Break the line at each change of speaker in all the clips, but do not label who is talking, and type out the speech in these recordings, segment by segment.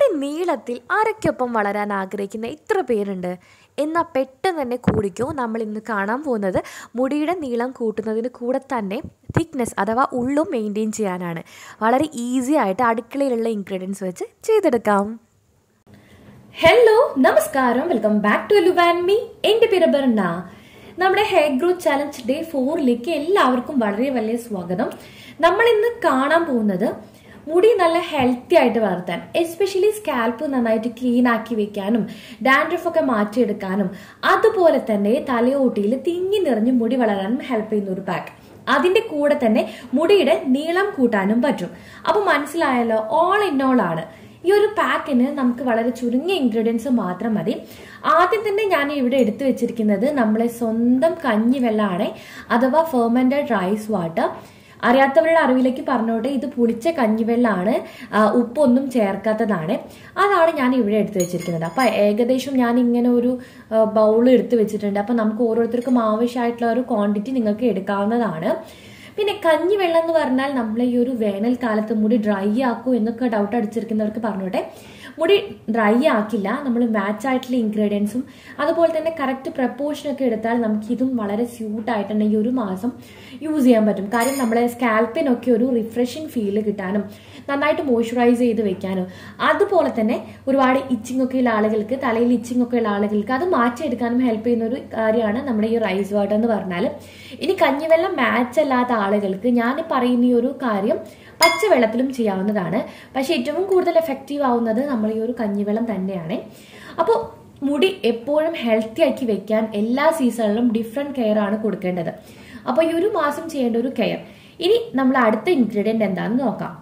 നീളത്തിൽ അരയ്ക്കൊപ്പം വളരാൻ ആഗ്രഹിക്കുന്ന ഇത്ര പേരുണ്ട് എന്നാൽ പെട്ടെന്ന് തന്നെ കൂടിക്കോ നമ്മൾ ഇന്ന് കാണാൻ പോകുന്നത് മുടിയുടെ നീളം കൂട്ടുന്നതിന് കൂടെ തന്നെ തിക്നെസ് അഥവാ ഉള്ളും മെയിൻറ്റെയിൻ ചെയ്യാനാണ് വളരെ ഈസി ആയിട്ട് അടുക്കളയിലുള്ള ഇൻഗ്രീഡിയൻസ് വെച്ച് ചെയ്തെടുക്കാം ഹലോ നമസ്കാരം വെൽക്കം ബാക്ക് ടു ലുവാൻമി എൻ്റെ പേര് ബെർണ നമ്മുടെ ഹെയർ ഗ്രോത്ത് ചലഞ്ച് ഡേ ഫോറിലേക്ക് എല്ലാവർക്കും വളരെ വലിയ സ്വാഗതം നമ്മൾ ഇന്ന് കാണാൻ പോകുന്നത് മുടി നല്ല ഹെൽത്തി ആയിട്ട് വളർത്താൻ എസ്പെഷ്യലി സ്കാൽപ്പ് നന്നായിട്ട് ക്ലീൻ ആക്കി വെക്കാനും ഡാൻഡ്രഫ് ഒക്കെ മാറ്റിയെടുക്കാനും അതുപോലെ തന്നെ തലയോട്ടിയിൽ തിങ്ങി നിറഞ്ഞ് മുടി വളരാനും ഹെൽപ്പ് ചെയ്യുന്ന ഒരു പാക്ക് അതിന്റെ കൂടെ തന്നെ മുടിയുടെ നീളം കൂട്ടാനും പറ്റും അപ്പൊ മനസ്സിലായല്ലോ ഓൾ ഇൻ ഓൾ ആണ് ഈ ഒരു പാക്കിന് നമുക്ക് വളരെ ചുരുങ്ങിയ ഇൻഗ്രീഡിയൻസ് മാത്രം മതി ആദ്യം തന്നെ ഞാൻ ഇവിടെ എടുത്തു വെച്ചിരിക്കുന്നത് നമ്മളെ സ്വന്തം കഞ്ഞിവെള്ളമാണ് അഥവാ ഫെർമെന്റഡ് റൈസ് വാട്ടർ അറിയാത്തവരുടെ അറിവിലേക്ക് പറഞ്ഞോട്ടെ ഇത് പുളിച്ച കഞ്ഞിവെള്ളമാണ് ആ, ഉപ്പൊന്നും ചേർക്കാത്തതാണ് അതാണ് ഞാൻ ഇവിടെ എടുത്തു വെച്ചിരിക്കുന്നത് അപ്പൊ ഏകദേശം ഞാൻ ഇങ്ങനെ ഒരു ബൗൾ എടുത്തു വെച്ചിട്ടുണ്ട് അപ്പൊ നമുക്ക് ഓരോരുത്തർക്കും ആവശ്യമായിട്ടുള്ള ഒരു ക്വാണ്ടിറ്റി നിങ്ങൾക്ക് എടുക്കാവുന്നതാണ് പിന്നെ കഞ്ഞിവെള്ളം എന്ന് പറഞ്ഞാൽ നമ്മൾ ഈ ഒരു വേനൽക്കാലത്ത് മുടി ഡ്രൈ ആക്കൂ എന്നൊക്കെ ഡൗട്ട് അടിച്ചിരിക്കുന്നവർക്ക് പറഞ്ഞോട്ടെ മുടി ഡ്രൈ ആക്കില്ല നമ്മൾ മാച്ച് ആയിട്ടുള്ള ഇൻഗ്രീഡിയൻസും അതുപോലെ തന്നെ കറക്റ്റ് പ്രപ്പോർഷനൊക്കെ എടുത്താൽ നമുക്ക് ഇതും വളരെ സ്യൂട്ട് ആയിട്ടുണ്ട് ഈ ഒരു മാസം യൂസ് ചെയ്യാൻ പറ്റും കാര്യം നമ്മളെ സ്കാൽപ്പിനൊക്കെ ഒരു റിഫ്രഷിങ് ഫീല് കിട്ടാനും നന്നായിട്ട് മോയ്സ്ചറൈസ് ചെയ്ത് വെക്കാനും അതുപോലെ തന്നെ ഒരുപാട് ഇച്ചിങ് ഒക്കെ ഉള്ള ആളുകൾക്ക് തലയിൽ ഇച്ചിങ് ഒക്കെ ഉള്ള ആളുകൾക്ക് അത് മാറ്റിയെടുക്കാനും ഹെൽപ്പ് ചെയ്യുന്ന ഒരു കാര്യമാണ് നമ്മുടെ ഈ റൈസ് വാട്ടർ എന്ന് പറഞ്ഞാൽ ഇനി കഞ്ഞിവെള്ളം മാച്ച് അല്ലാത്ത ആളുകൾക്ക് ഞാൻ പറയുന്ന ഈ ഒരു കാര്യം പച്ചവെള്ളത്തിലും ചെയ്യാവുന്നതാണ് പക്ഷെ ഏറ്റവും കൂടുതൽ എഫക്റ്റീവ് ആവുന്നത് നമ്മൾ ഈ ഒരു കഞ്ഞിവെള്ളം തന്നെയാണ് അപ്പോൾ മുടി എപ്പോഴും ഹെൽത്തി ആക്കി വെക്കാൻ എല്ലാ സീസണിലും ഡിഫറെൻറ്റ് കെയർ ആണ് കൊടുക്കേണ്ടത് അപ്പോൾ ഈ ഒരു മാസം ചെയ്യേണ്ട ഒരു കെയർ ഇനി നമ്മൾ അടുത്ത ഇൻഗ്രീഡിയന്റ് എന്താണെന്ന് നോക്കാം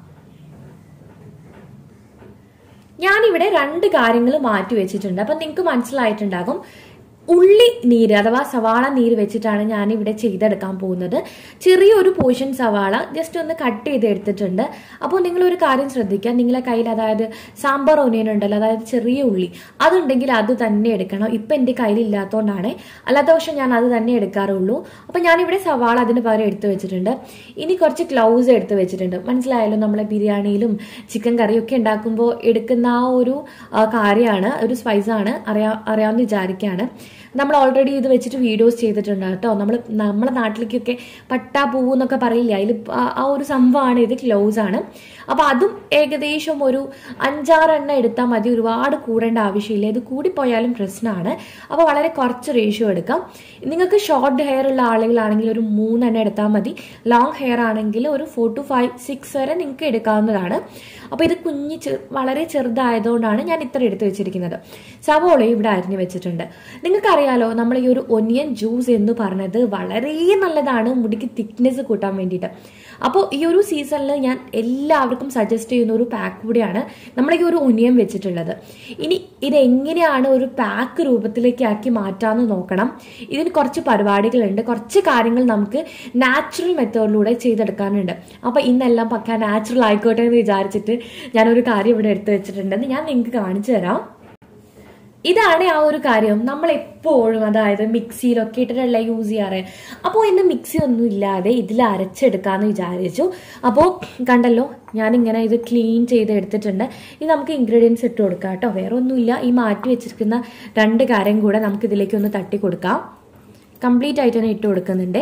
ഞാനിവിടെ രണ്ട് കാര്യങ്ങൾ മാറ്റി വെച്ചിട്ടുണ്ട് അപ്പം നിങ്ങൾക്ക് മനസ്സിലായിട്ടുണ്ടാകും ഉള്ളി നീര് അഥവാ സവാള നീര് വെച്ചിട്ടാണ് ഞാൻ ഇവിടെ ചെയ്തെടുക്കാൻ പോകുന്നത് ചെറിയൊരു പോർഷൻ സവാള ജസ്റ്റ് ഒന്ന് കട്ട് ചെയ്ത് എടുത്തിട്ടുണ്ട് അപ്പോൾ നിങ്ങൾ ഒരു കാര്യം ശ്രദ്ധിക്കുക നിങ്ങളെ കയ്യിൽ അതായത് സാമ്പാർ ഒനിയൻ ഉണ്ടല്ലോ അതായത് ചെറിയ ഉള്ളി അതുണ്ടെങ്കിൽ അത് തന്നെ എടുക്കണം ഇപ്പം എൻ്റെ കയ്യിൽ ഇല്ലാത്തതുകൊണ്ടാണ് അല്ലാത്ത പക്ഷം ഞാൻ അത് തന്നെ എടുക്കാറുള്ളൂ അപ്പം ഞാനിവിടെ സവാള അതിന് പകരം എടുത്ത് വെച്ചിട്ടുണ്ട് ഇനി കുറച്ച് ഗ്ലൗസ് എടുത്ത് വെച്ചിട്ടുണ്ട് മനസ്സിലായല്ലോ നമ്മളെ ബിരിയാണിയിലും ചിക്കൻ കറിയൊക്കെ ഉണ്ടാക്കുമ്പോൾ എടുക്കുന്ന ആ ഒരു ആ, കാര്യമാണ് ഒരു സ്പൈസാണ് അറിയാ അറിയാമെന്ന് വിചാരിക്കുകയാണ് നമ്മൾ ഓൾറെഡി ഇത് വെച്ചിട്ട് വീഡിയോസ് ചെയ്തിട്ടുണ്ട് കേട്ടോ നമ്മൾ നമ്മുടെ നാട്ടിലേക്കൊക്കെ പട്ടാ പൂവ് എന്നൊക്കെ പറയില്ല അതിൽ ആ ഒരു സംഭവമാണ് ഇത് ക്ലോസ് ആണ് അപ്പോൾ അതും ഏകദേശം ഒരു അഞ്ചാറെണ്ണം എടുത്താൽ മതി ഒരുപാട് കൂടേണ്ട ആവശ്യമില്ല ഇത് കൂടിപ്പോയാലും പ്രശ്നമാണ് അപ്പോൾ വളരെ കുറച്ച് റേഷ്യോ എടുക്കാം നിങ്ങൾക്ക് ഷോർട്ട് ഹെയർ ഉള്ള ആളുകളാണെങ്കിൽ ഒരു മൂന്നെണ്ണം എടുത്താൽ മതി ലോങ് ഹെയർ ആണെങ്കിൽ ഒരു ഫോർ ടു ഫൈവ് സിക്സ് വരെ നിങ്ങൾക്ക് എടുക്കാവുന്നതാണ് അപ്പോൾ ഇത് കുഞ്ഞി ചെ- വളരെ ചെറുതായതുകൊണ്ടാണ് ഞാൻ ഇത്ര എടുത്ത് വെച്ചിരിക്കുന്നത് സവോള ഇവിടെ അരിഞ്ഞു വെച്ചിട്ടുണ്ട് നിങ്ങൾക്കറിയാലോ നമ്മൾ ഈ ഒരു ഒനിയൻ ജ്യൂസ് എന്ന് പറഞ്ഞത് വളരെ നല്ലതാണ് മുടിക്ക് തിക്നെസ് കൂട്ടാൻ വേണ്ടിയിട്ട് അപ്പോൾ ഈ ഒരു സീസണിൽ ഞാൻ എല്ലാവർക്കും സജസ്റ്റ് ചെയ്യുന്ന ഒരു പാക്ക് കൂടിയാണ് നമ്മൾ ഈ ഒരു ഒനിയൻ വെച്ചിട്ടുള്ളത് ഇനി ഇത് എങ്ങനെയാണ് ഒരു പാക്ക് രൂപത്തിലേക്ക് ആക്കി മാറ്റാമെന്ന് നോക്കണം ഇതിന് കുറച്ച് പരിപാടികളുണ്ട് കുറച്ച് കാര്യങ്ങൾ നമുക്ക് നാച്ചുറൽ മെത്തേഡിലൂടെ ചെയ്തെടുക്കാനുണ്ട് അപ്പോൾ ഇന്നെല്ലാം പക്കാ നാച്ചുറൽ ആയിക്കോട്ടെ എന്ന് വിചാരിച്ചിട്ട് ഞാനൊരു കാര്യം ഇവിടെ എടുത്തു വെച്ചിട്ടുണ്ടെന്ന് ഞാൻ നിങ്ങൾക്ക് കാണിച്ചു തരാം ഇതാണ് ആ ഒരു കാര്യം നമ്മൾ എപ്പോഴും അതായത് മിക്സിയിലൊക്കെ ഇട്ടിട്ടല്ല യൂസ് ചെയ്യാറ് അപ്പോൾ ഇന്ന് മിക്സി ഒന്നും ഇല്ലാതെ ഇതിൽ അരച്ചെടുക്കാമെന്ന് വിചാരിച്ചു അപ്പോൾ കണ്ടല്ലോ ഞാനിങ്ങനെ ഇത് ക്ലീൻ ചെയ്ത് എടുത്തിട്ടുണ്ട് ഇത് നമുക്ക് ഇൻഗ്രീഡിയൻസ് ഇട്ട് കൊടുക്കാം കേട്ടോ വേറെ ഒന്നുമില്ല ഈ മാറ്റി വെച്ചിരിക്കുന്ന രണ്ട് കാര്യം കൂടെ നമുക്ക് ഇതിലേക്ക് ഒന്ന് തട്ടി കൊടുക്കാം കംപ്ലീറ്റ് ആയിട്ട് തന്നെ ഇട്ട് കൊടുക്കുന്നുണ്ട്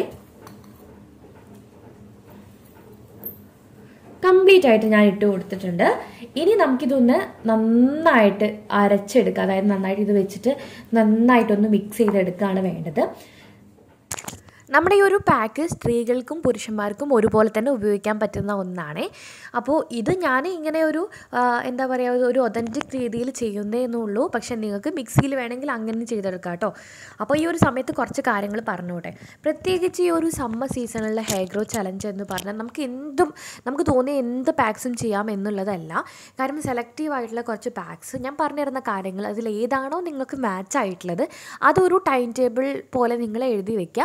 കംപ്ലീറ്റ് ആയിട്ട് ഞാൻ ഇട്ട് കൊടുത്തിട്ടുണ്ട് ഇനി നമുക്കിതൊന്ന് നന്നായിട്ട് അരച്ചെടുക്കുക അതായത് നന്നായിട്ട് ഇത് വെച്ചിട്ട് നന്നായിട്ടൊന്ന് മിക്സ് ചെയ്തെടുക്കുകയാണ് വേണ്ടത് നമ്മുടെ ഈ ഒരു പാക്ക് സ്ത്രീകൾക്കും പുരുഷന്മാർക്കും ഒരുപോലെ തന്നെ ഉപയോഗിക്കാൻ പറ്റുന്ന ഒന്നാണ് അപ്പോൾ ഇത് ഞാൻ ഇങ്ങനെ ഒരു ആ, എന്താ പറയുക ഒരു ഒതൻറ്റിക് രീതിയിൽ ചെയ്യുന്നേ എന്നുള്ളൂ പക്ഷെ നിങ്ങൾക്ക് മിക്സിയിൽ വേണമെങ്കിൽ അങ്ങനെ ചെയ്തെടുക്കാം കേട്ടോ അപ്പോൾ ഈ ഒരു സമയത്ത് കുറച്ച് കാര്യങ്ങൾ പറഞ്ഞോട്ടെ പ്രത്യേകിച്ച് ഈ ഒരു സമ്മർ സീസണിലെ ഹെയർ ഗ്രോത്ത് ചലഞ്ച് എന്ന് പറഞ്ഞാൽ നമുക്ക് എന്തും നമുക്ക് തോന്നിയ എന്ത് പാക്സും ചെയ്യാം എന്നുള്ളതല്ല കാരണം സെലക്റ്റീവ് ആയിട്ടുള്ള കുറച്ച് പാക്സ് ഞാൻ പറഞ്ഞിരുന്ന കാര്യങ്ങൾ അതിൽ ഏതാണോ നിങ്ങൾക്ക് മാച്ച് ആയിട്ടുള്ളത് അതൊരു ടൈം ടേബിൾ പോലെ നിങ്ങൾ എഴുതി വെക്കുക അല്ലെങ്കിൽ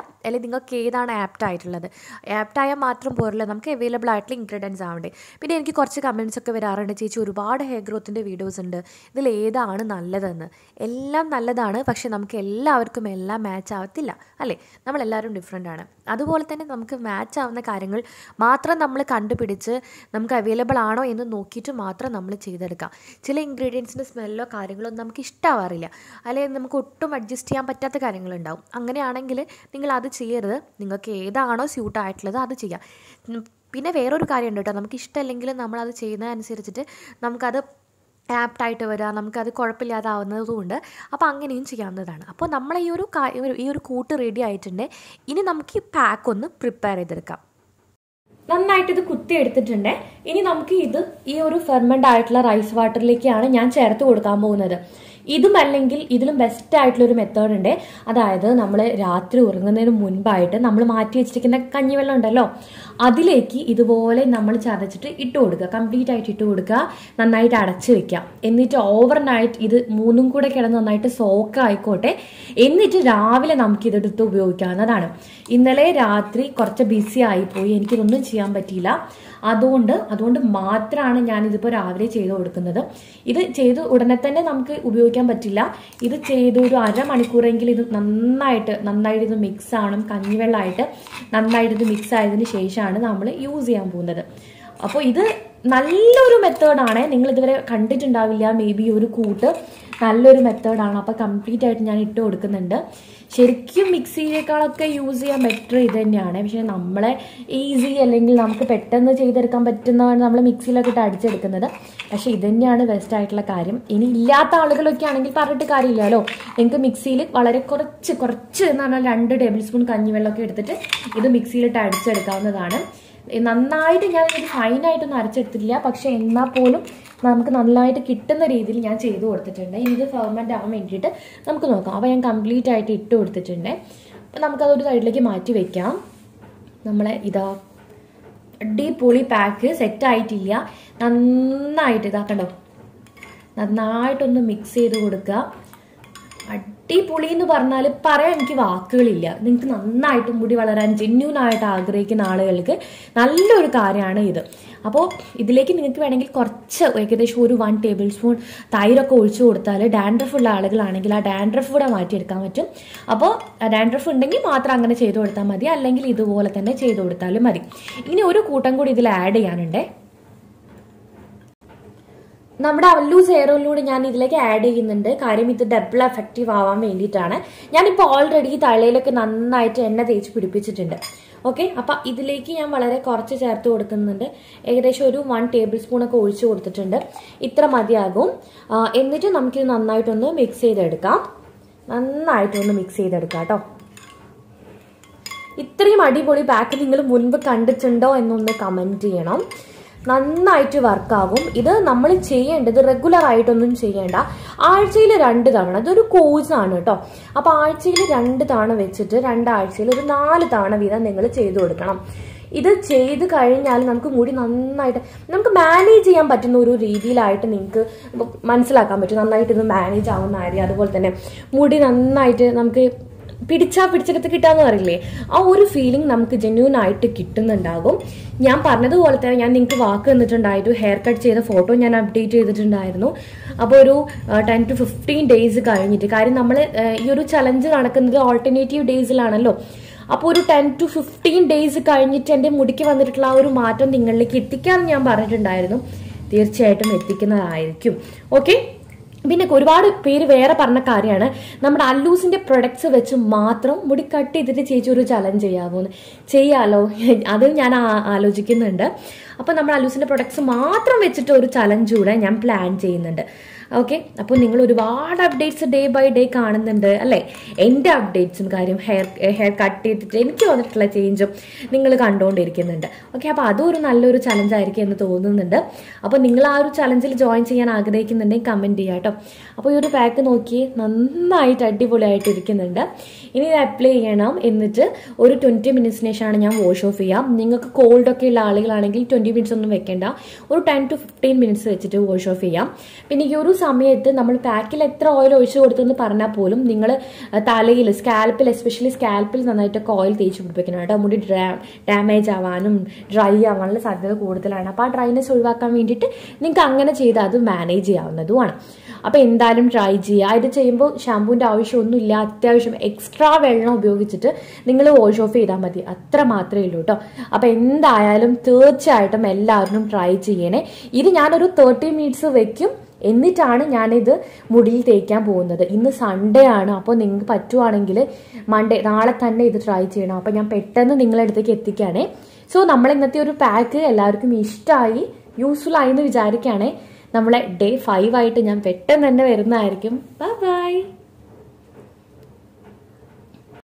നിങ്ങൾക്ക് ഏതാണ് ആപ്റ്റ് ആയിട്ടുള്ളത് ആപ്റ്റ് ആയാൽ മാത്രം പോരല്ലോ നമുക്ക് അവൈലബിൾ ആയിട്ടുള്ള ഇൻഗ്രീഡിയൻസ് ആവണ്ടേ പിന്നെ എനിക്ക് കുറച്ച് കമൻറ്റ്സ് ഒക്കെ വരാറുണ്ട് ചേച്ചി ഒരുപാട് ഹെയർ ഗ്രോത്തിൻ്റെ വീഡിയോസ് ഉണ്ട് ഇതിൽ ഏതാണ് നല്ലതെന്ന് എല്ലാം നല്ലതാണ് പക്ഷെ നമുക്ക് എല്ലാവർക്കും എല്ലാം മാച്ച് ആവത്തില്ല അല്ലേ നമ്മളെല്ലാവരും ഡിഫറെൻ്റ് ആണ് അതുപോലെ തന്നെ നമുക്ക് മാച്ച് ആവുന്ന കാര്യങ്ങൾ മാത്രം നമ്മൾ കണ്ടുപിടിച്ച് നമുക്ക് അവൈലബിൾ ആണോ എന്ന് നോക്കിയിട്ട് മാത്രം നമ്മൾ ചെയ്തെടുക്കാം ചില ഇൻഗ്രീഡിയൻസിൻ്റെ സ്മെല്ലോ കാര്യങ്ങളോ ഒന്നും നമുക്ക് ഇഷ്ടമാവാറില്ല അല്ലെങ്കിൽ നമുക്ക് ഒട്ടും അഡ്ജസ്റ്റ് ചെയ്യാൻ പറ്റാത്ത കാര്യങ്ങളുണ്ടാവും അങ്ങനെയാണെങ്കിൽ നിങ്ങൾ അത് ചെയ്യരുത് നിങ്ങൾക്ക് ഏതാണോ സ്യൂട്ട് ആയിട്ടുള്ളത് അത് ചെയ്യാം ഉം, പിന്നെ വേറൊരു കാര്യമുണ്ട് കേട്ടോ നമുക്ക് ഇഷ്ടമല്ലെങ്കിലും നമ്മളത് ചെയ്യുന്നതനുസരിച്ചിട്ട് നമുക്കത് ആപ്റ്റായിട്ട് വരിക നമുക്കത് കുഴപ്പമില്ലാതാവുന്നതുകൊണ്ട് അപ്പോൾ അങ്ങനെയും ചെയ്യാവുന്നതാണ് അപ്പോൾ നമ്മളെ ഈ ഒരു കാ- ഈ ഒരു- ഈ ഒരു കൂട്ട് റെഡി ആയിട്ടുണ്ട് ഇനി നമുക്ക് ഈ പാക്ക് ഒന്ന് പ്രിപ്പയർ ചെയ്തെടുക്കാം നന്നായിട്ട് ഇത് കുത്തി എടുത്തിട്ടുണ്ട് ഇനി നമുക്ക് ഇത് ഈ ഒരു ഫെർമെന്റ് ആയിട്ടുള്ള റൈസ് വാട്ടറിലേക്കാണ് ഞാൻ ചേർത്ത് കൊടുക്കാൻ പോകുന്നത് ഇതും അല്ലെങ്കിൽ ഇതിലും ബെസ്റ്റ് ആയിട്ടുള്ള ഒരു മെത്തേഡ് ഉണ്ട് അതായത് നമ്മൾ രാത്രി ഉറങ്ങുന്നതിന് മുൻപായിട്ട് നമ്മൾ മാറ്റി വെച്ചിരിക്കുന്ന കഞ്ഞിവെള്ളം ഉണ്ടല്ലോ അതിലേക്ക് ഇതുപോലെ നമ്മൾ ചതച്ചിട്ട് ഇട്ട് കൊടുക്കുക കംപ്ലീറ്റ് ആയിട്ട് ഇട്ട് കൊടുക്കുക നന്നായിട്ട് അടച്ചു വെക്കാം എന്നിട്ട് ഓവർ നൈറ്റ് ഇത് മൂന്നും കൂടെ കിടന്ന് നന്നായിട്ട് സോക്ക് ആയിക്കോട്ടെ എന്നിട്ട് രാവിലെ നമുക്ക് ഇതെടുത്ത് ഉപയോഗിക്കാവുന്നതാണ് ഇന്നലെ രാത്രി കുറച്ച് ബിസി ആയിപ്പോയി എനിക്കിതൊന്നും ചെയ്യാൻ പറ്റിയില്ല അതുകൊണ്ട് അതുകൊണ്ട് മാത്രമാണ് ഞാൻ ഇതിപ്പോൾ രാവിലെ ചെയ്ത് കൊടുക്കുന്നത് ഇത് ചെയ്ത് ഉടനെ തന്നെ നമുക്ക് ഉപയോഗിക്കാൻ പറ്റില്ല ഇത് ചെയ്ത് ഒരു അരമണിക്കൂറെങ്കിലും ഇത് നന്നായിട്ട് നന്നായിട്ട് ഇത് മിക്സ് ആവണം കഞ്ഞിവെള്ളമായിട്ട് നന്നായിട്ട് ഇത് മിക്സ് ആയതിനു ശേഷമാണ് നമ്മൾ യൂസ് ചെയ്യാൻ പോകുന്നത് അപ്പോൾ ഇത് നല്ലൊരു മെത്തേഡാണ് നിങ്ങൾ ഇതുവരെ കണ്ടിട്ടുണ്ടാവില്ല മേ ബി ഒരു കൂട്ട് നല്ലൊരു മെത്തേഡാണ് അപ്പോൾ കംപ്ലീറ്റ് ആയിട്ട് ഞാൻ ഇട്ട് കൊടുക്കുന്നുണ്ട് ശരിക്കും മിക്സിയേക്കാളൊക്കെ യൂസ് ചെയ്യാൻ ബെറ്റർ ഇത് തന്നെയാണ് പക്ഷേ നമ്മളെ ഈസി അല്ലെങ്കിൽ നമുക്ക് പെട്ടെന്ന് ചെയ്തെടുക്കാൻ പറ്റുന്നതാണ് നമ്മൾ മിക്സിയിലൊക്കെ ഇട്ട് അടിച്ചെടുക്കുന്നത് പക്ഷേ ഇത് തന്നെയാണ് ബെസ്റ്റ് ആയിട്ടുള്ള കാര്യം ഇനി ഇല്ലാത്ത ആളുകളൊക്കെ ആണെങ്കിൽ പറഞ്ഞിട്ട് കാര്യമില്ലല്ലോ നിങ്ങൾക്ക് മിക്സിയിൽ വളരെ കുറച്ച് കുറച്ച് എന്ന് പറഞ്ഞാൽ രണ്ട് ടേബിൾ സ്പൂൺ കഞ്ഞിവെള്ളമൊക്കെ എടുത്തിട്ട് ഇത് മിക്സിയിലിട്ട് അടിച്ചെടുക്കാവുന്നതാണ് നന്നായിട്ട് ഞാൻ ഇത് ഫൈനായിട്ടൊന്നും അരച്ചെടുത്തിട്ടില്ല പക്ഷെ എന്നാൽ പോലും നമുക്ക് നന്നായിട്ട് കിട്ടുന്ന രീതിയിൽ ഞാൻ ചെയ്തു കൊടുത്തിട്ടുണ്ട് ഇനി ഇത് ഫെർമെൻ്റ് ആവാൻ വേണ്ടിയിട്ട് നമുക്ക് നോക്കാം അപ്പോൾ ഞാൻ കംപ്ലീറ്റ് ആയിട്ട് ഇട്ട് കൊടുത്തിട്ടുണ്ട് അപ്പോൾ നമുക്കതൊരു സൈഡിലേക്ക് മാറ്റി വെക്കാം നമ്മളെ ഇതാ അടിപൊളി പാക്ക് സെറ്റ് ആയിട്ടില്ല നന്നായിട്ട് ഇതാക്കണ്ടോ നന്നായിട്ടൊന്ന് മിക്സ് ചെയ്ത് കൊടുക്കുക അടിപൊളി എന്ന് പറഞ്ഞാൽ പറയാൻ എനിക്ക് വാക്കുകളില്ല നിങ്ങൾക്ക് നന്നായിട്ട് മുടി വളരാൻ ജെന്യൂൻ ആയിട്ട് ആഗ്രഹിക്കുന്ന ആളുകൾക്ക് നല്ലൊരു കാര്യമാണ് ഇത് അപ്പോൾ ഇതിലേക്ക് നിങ്ങൾക്ക് വേണമെങ്കിൽ കുറച്ച് ഏകദേശം ഒരു വൺ ടേബിൾ സ്പൂൺ തൈരൊക്കെ ഒഴിച്ചു കൊടുത്താൽ ഡാൻഡ്രഫ് ഉള്ള ആളുകളാണെങ്കിൽ ആ ഡാൻഡ്രഫ് കൂടെ മാറ്റിയെടുക്കാൻ പറ്റും അപ്പോൾ ഡാൻഡ്രഫ് ഉണ്ടെങ്കിൽ മാത്രം അങ്ങനെ ചെയ്തു കൊടുത്താൽ മതി അല്ലെങ്കിൽ ഇതുപോലെ തന്നെ ചെയ്തു കൊടുത്താലും മതി ഇനി ഒരു കൂട്ടം കൂടി ഇതിൽ ആഡ് ചെയ്യാനുണ്ടേ നമ്മുടെ അല്ലൂസ് ഹെയർ ഓയിലൂടെ ഞാൻ ഇതിലേക്ക് ആഡ് ചെയ്യുന്നുണ്ട് കാര്യം ഇത് ഡബിൾ എഫക്റ്റീവ് ആവാൻ വേണ്ടിയിട്ടാണ് ഞാനിപ്പോൾ ഓൾറെഡി തലയിലൊക്കെ നന്നായിട്ട് എണ്ണ തേച്ച് പിടിപ്പിച്ചിട്ടുണ്ട് ഓക്കെ അപ്പം ഇതിലേക്ക് ഞാൻ വളരെ കുറച്ച് ചേർത്ത് കൊടുക്കുന്നുണ്ട് ഏകദേശം ഒരു വൺ ടേബിൾ സ്പൂൺ ഒക്കെ ഒഴിച്ചു കൊടുത്തിട്ടുണ്ട് ഇത്ര മതിയാകും ആ, എന്നിട്ട് നമുക്കിത് നന്നായിട്ടൊന്ന് മിക്സ് ചെയ്തെടുക്കാം നന്നായിട്ടൊന്ന് മിക്സ് ചെയ്തെടുക്കാം കേട്ടോ ഇത്രയും അടിപൊളി പാക്ക് നിങ്ങൾ മുൻപ് കണ്ടിട്ടുണ്ടോ എന്നൊന്ന് കമൻറ്റ് ചെയ്യണം നന്നായിട്ട് വർക്കാകും ഇത് നമ്മൾ ചെയ്യേണ്ടത് റെഗുലർ ആയിട്ടൊന്നും ചെയ്യേണ്ട ആഴ്ചയിൽ രണ്ട് തവണ ഇതൊരു കോഴ്സാണ് കേട്ടോ അപ്പോൾ ആഴ്ചയിൽ രണ്ട് തവണ വെച്ചിട്ട് രണ്ടാഴ്ചയിൽ ഒരു നാല് തവണ വീതം നിങ്ങൾ ചെയ്തു കൊടുക്കണം ഇത് ചെയ്ത് കഴിഞ്ഞാൽ നമുക്ക് മുടി നന്നായിട്ട് നമുക്ക് മാനേജ് ചെയ്യാൻ പറ്റുന്ന ഒരു രീതിയിലായിട്ട് നിങ്ങൾക്ക് മനസ്സിലാക്കാൻ പറ്റും നന്നായിട്ട് ഇത് മാനേജ് ആവുന്ന കാര്യം അതുപോലെ തന്നെ മുടി നന്നായിട്ട് നമുക്ക് പിടിച്ചാ പിടിച്ചെടുത്ത് കിട്ടാന്ന് പറയില്ലേ ആ ഒരു ഫീലിംഗ് നമുക്ക് ജെന്യൂൻ ആയിട്ട് കിട്ടുന്നുണ്ടാകും ഞാൻ പറഞ്ഞതുപോലെ തന്നെ ഞാൻ നിങ്ങൾക്ക് വാക്ക് തന്നിട്ടുണ്ടായിരുന്നു ഹെയർ കട്ട് ചെയ്ത ഫോട്ടോ ഞാൻ അപ്ഡേറ്റ് ചെയ്തിട്ടുണ്ടായിരുന്നു അപ്പോൾ ഒരു ടെൻ ടു ഫിഫ്റ്റീൻ ഡേയ്സ് കഴിഞ്ഞിട്ട് കാര്യം നമ്മൾ ഈ ഒരു ചലഞ്ച് നടക്കുന്നത് ഓൾട്ടർനേറ്റീവ് ഡേയ്സിലാണല്ലോ അപ്പോൾ ഒരു ടെൻ ടു ഫിഫ്റ്റീൻ ഡേയ്സ് കഴിഞ്ഞിട്ട് എൻ്റെ മുടിക്ക് വന്നിട്ടുള്ള ആ ഒരു മാറ്റം നിങ്ങളിലേക്ക് എത്തിക്കാമെന്ന് ഞാൻ പറഞ്ഞിട്ടുണ്ടായിരുന്നു തീർച്ചയായിട്ടും എത്തിക്കുന്നതായിരിക്കും ഓക്കെ പിന്നെ ഒരുപാട് പേര് വേറെ പറഞ്ഞ കാര്യമാണ് നമ്മുടെ അല്ലൂസിന്റെ പ്രൊഡക്ട്സ് വെച്ച് മാത്രം മുടി കട്ട് ചെയ്തിട്ട് ചേച്ചി ഒരു ചലഞ്ച് ചെയ്യാമോ ചെയ്യാലോ അത് ഞാൻ ആ- ആലോചിക്കുന്നുണ്ട് അപ്പോൾ നമ്മൾ അല്ലൂസിന്റെ പ്രൊഡക്ട്സ് മാത്രം വെച്ചിട്ട് ഒരു ചലഞ്ച് കൂടെ ഞാൻ പ്ലാൻ ചെയ്യുന്നുണ്ട് ഓക്കെ അപ്പോൾ നിങ്ങൾ ഒരുപാട് അപ്ഡേറ്റ്സ് ഡേ ബൈ ഡേ കാണുന്നുണ്ട് അല്ലേ എൻ്റെ അപ്ഡേറ്റ്സും കാര്യം ഹെയർ ഹെയർ കട്ട് ചെയ്തിട്ട് എനിക്ക് വന്നിട്ടുള്ള ചേഞ്ചും നിങ്ങൾ കണ്ടുകൊണ്ടിരിക്കുന്നുണ്ട് ഓക്കെ അപ്പോൾ അതും ഒരു നല്ലൊരു ചലഞ്ച് ആയിരിക്കും എന്ന് തോന്നുന്നുണ്ട് അപ്പോൾ നിങ്ങൾ ആ ഒരു ചലഞ്ചിൽ ജോയിൻ ചെയ്യാൻ ആഗ്രഹിക്കുന്നുണ്ടെങ്കിൽ കമൻറ്റ് ചെയ്യാം കേട്ടോ അപ്പോൾ ഈ ഒരു പാക്ക് നോക്കി നന്നായിട്ട് അടിപൊളിയായിട്ട് ഇരിക്കുന്നുണ്ട് ഇനി ഇത് അപ്ലൈ ചെയ്യണം എന്നിട്ട് ഒരു ട്വൻറ്റി മിനിറ്റ്സിന് ശേഷമാണ് ഞാൻ വാഷ് ഓഫ് ചെയ്യാം നിങ്ങൾക്ക് കോൾഡ് ഒക്കെ ഉള്ള ആളുകളാണെങ്കിൽ ട്വൻറ്റി മിനിറ്റ്സ് ഒന്നും വെക്കേണ്ട ഒരു ടെൻ ടു ഫിഫ്റ്റീൻ മിനിറ്റ്സ് വെച്ചിട്ട് വാഷ് ഓഫ് ചെയ്യാം പിന്നെ ഈ ഒരു സമയത്ത് നമ്മൾ പാക്കിൽ എത്ര ഓയിൽ ഒഴിച്ചു കൊടുത്തെന്ന് പറഞ്ഞാൽ പോലും നിങ്ങൾ തലയിൽ സ്കാൽപ്പിൽ എസ്പെഷ്യലി സ്കാൽപ്പിൽ നന്നായിട്ടൊക്കെ ഓയിൽ തേച്ച് പിടിപ്പിക്കണം കേട്ടോ മുടി ഡാമേജ് ആവാനും ഡ്രൈ ആവാനുള്ള സാധ്യത കൂടുതലാണ് അപ്പോൾ ആ ഡ്രൈനെസ് ഒഴിവാക്കാൻ വേണ്ടിയിട്ട് നിങ്ങൾക്ക് അങ്ങനെ ചെയ്ത് അത് മാനേജ് ചെയ്യാവുന്നതുമാണ് അപ്പോൾ എന്തായാലും ട്രൈ ചെയ്യുക ഇത് ചെയ്യുമ്പോൾ ഷാമ്പൂവിൻ്റെ ആവശ്യമൊന്നുമില്ല അത്യാവശ്യം എക്സ്ട്രാ വെള്ളം ഉപയോഗിച്ചിട്ട് നിങ്ങൾ വാഷ് ഓഫ് ചെയ്താൽ മതി അത്ര മാത്രമേ ഉള്ളൂ കേട്ടോ അപ്പോൾ എന്തായാലും തീർച്ചയായിട്ടും എല്ലാവരും ട്രൈ ചെയ്യണേ ഇത് ഞാനൊരു തേർട്ടി മിനിറ്റ്സ് വെക്കും എന്നിട്ടാണ് ഞാനിത് മുടിയിൽ തേക്കാൻ പോകുന്നത് ഇന്ന് സൺഡേ ആണ് അപ്പോൾ നിങ്ങൾക്ക് പറ്റുവാണെങ്കിൽ മൺഡേ നാളെ തന്നെ ഇത് ട്രൈ ചെയ്യണം അപ്പോൾ ഞാൻ പെട്ടെന്ന് നിങ്ങളുടെ അടുത്തേക്ക് എത്തിക്കുകയാണേ സോ നമ്മൾ ഇന്നത്തെ ഒരു പാക്ക് എല്ലാവർക്കും ഇഷ്ടമായി യൂസ്ഫുൾ ആയി എന്ന് വിചാരിക്കുകയാണേ നമ്മളെ ഡേ ഫൈവ് ആയിട്ട് ഞാൻ പെട്ടെന്ന് തന്നെ വരുന്നതായിരിക്കും ബൈ ബൈ